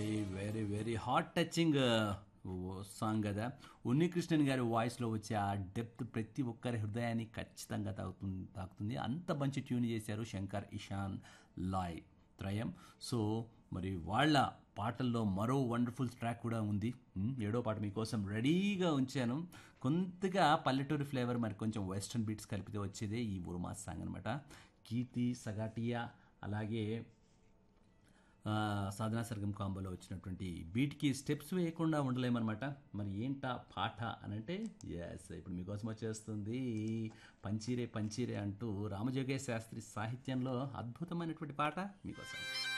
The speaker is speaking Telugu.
very very very heart touching song కదా ఉన్నికృష్ణన్ గారి వాయిస్లో వచ్చే ఆ డెప్త్ ప్రతి ఒక్కరి హృదయాన్ని ఖచ్చితంగా తాకుతుంది తాకుతుంది అంత మంచి ట్యూన్ చేశారు శంకర్ ఇషాన్ లాయ్ త్రయం సో మరి వాళ్ళ పాటల్లో మరో వండర్ఫుల్ ట్రాక్ కూడా ఉంది ఉమ్, ఏడో పాట మీకోసం రెడీగా ఉంచాను కొంతగా పల్లెటూరి ఫ్లేవర్ మరి కొంచెం వెస్ట్రన్ బీట్స్ కలిపితే వచ్చేదే ఈ ఉరుమా సాంగ్ అనమాట కీర్తి సగాటియా అలాగే ఆ, సాధనా సర్గం కాంబోలో వచ్చినటువంటి బీట్కి స్టెప్స్ వేయకుండా ఉండలేమన్నమాట మరి ఏంటా పాట అని అంటే ఎస్ ఇప్పుడు మీకోసం వచ్చేస్తుంది పంచీరే పంచీరే అంటూ రామజోగేశ్ శాస్త్రి సాహిత్యంలో అద్భుతమైనటువంటి పాట మీకోసం